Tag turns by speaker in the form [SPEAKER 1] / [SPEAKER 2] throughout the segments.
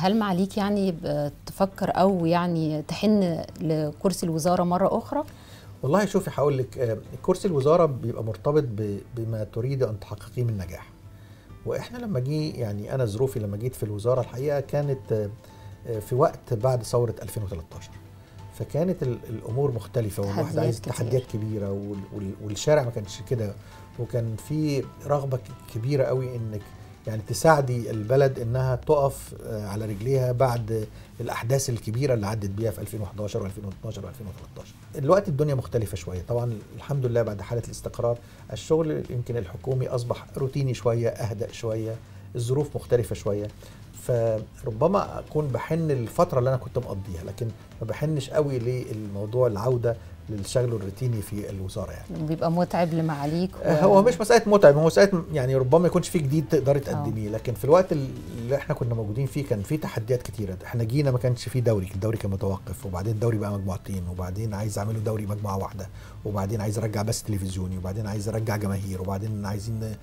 [SPEAKER 1] هل معاليك يعني تفكر او يعني تحن لكرسي الوزاره مره اخرى
[SPEAKER 2] والله شوفي هقول لك كرسي الوزاره بيبقى مرتبط بما تريد ان تحققيه من نجاح واحنا لما جي يعني انا ظروفي لما جيت في الوزاره الحقيقه كانت في وقت بعد ثوره 2013 فكانت الامور مختلفه والواحد عايز تحديات كبيره والشارع ما كانش كده وكان في رغبه كبيره قوي انك يعني تساعدي البلد انها تقف على رجليها بعد الاحداث الكبيره اللي عدت بيها في 2011 و2012 و2013 الوقت الدنيا مختلفه شويه طبعا الحمد لله بعد حاله الاستقرار الشغل يمكن الحكومي اصبح روتيني شويه اهدأ شويه الظروف مختلفه شويه فربما اكون بحن للفتره اللي انا كنت مقضيها لكن ما بحنش قوي للموضوع العوده للشغل الروتيني في الوزاره يعني
[SPEAKER 1] بيبقى متعب لمعاليك
[SPEAKER 2] و... هو مش مساله متعب هو مساله يعني ربما ما يكونش في جديد تقدري تقدميه لكن في الوقت اللي احنا كنا موجودين فيه كان في تحديات كتيره احنا جينا ما كانش في دوري الدوري كان متوقف وبعدين الدوري بقى مجموعتين وبعدين عايز اعمله دوري مجموعه واحده وبعدين عايز ارجع بس تلفزيوني وبعدين عايز ارجع جماهير وبعدين عايزين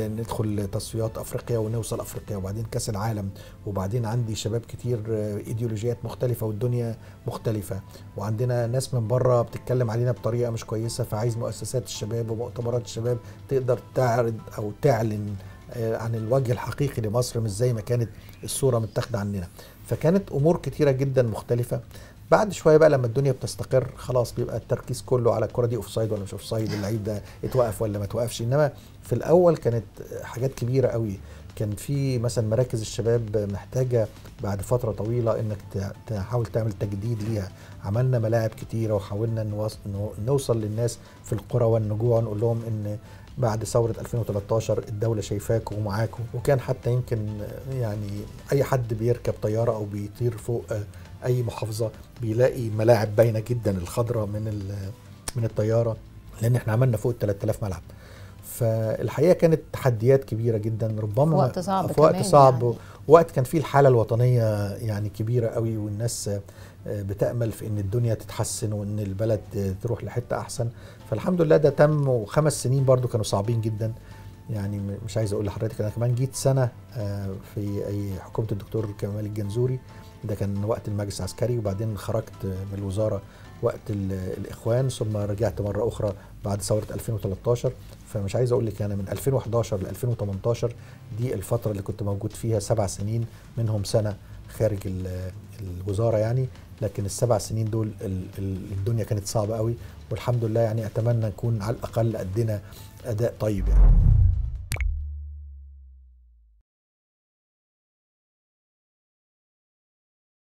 [SPEAKER 2] ندخل تصفيات افريقيا ونوصل افريقيا وبعدين كاس العالم وبعدين عندي شباب كتير ايديولوجيات مختلفه والدنيا مختلفه وعندنا ناس من بره بتتكلم علينا بطريقه مش كويسه فعايز مؤسسات الشباب ومؤتمرات الشباب تقدر تعرض او تعلن عن الوجه الحقيقي لمصر مش زي ما كانت الصوره متاخده عننا فكانت امور كتيره جدا مختلفه بعد شويه بقى لما الدنيا بتستقر خلاص بيبقى التركيز كله على الكره دي اوف سايد ولا مش اوف سايد اللعيب ده اتوقف ولا ما اتوقفش انما في الاول كانت حاجات كبيره قوي كان في مثلا مراكز الشباب محتاجه بعد فتره طويله انك تحاول تعمل تجديد ليها عملنا ملاعب كتيره وحاولنا نوصل للناس في القرى والنجوع نقول لهم ان بعد ثورة 2013 الدولة شايفاكم ومعاكم وكان حتى يمكن يعني أي حد بيركب طيارة أو بيطير فوق أي محافظة بيلاقي ملاعب باينة جدا الخضراء من من الطيارة لأن احنا عملنا فوق ال 3000 ملعب فالحقيقه كانت تحديات كبيره جدا ربما
[SPEAKER 1] في وقت صعب
[SPEAKER 2] في وقت صعب يعني. وقت كان فيه الحاله الوطنيه يعني كبيره قوي والناس بتامل في ان الدنيا تتحسن وان البلد تروح لحته احسن فالحمد لله ده تم وخمس سنين برضو كانوا صعبين جدا يعني مش عايز اقول لحضرتك انا كمان جيت سنه في اي حكومه الدكتور كمال الجنزوري ده كان وقت المجلس العسكري وبعدين خرجت من الوزاره وقت الاخوان ثم رجعت مره اخرى بعد ثوره 2013 فمش عايز اقول لك انا من 2011 ل 2018 دي الفتره اللي كنت موجود فيها سبع سنين منهم سنه خارج الوزاره يعني لكن السبع سنين دول الدنيا كانت صعبه قوي والحمد لله يعني اتمنى نكون على الاقل ادينا اداء طيب يعني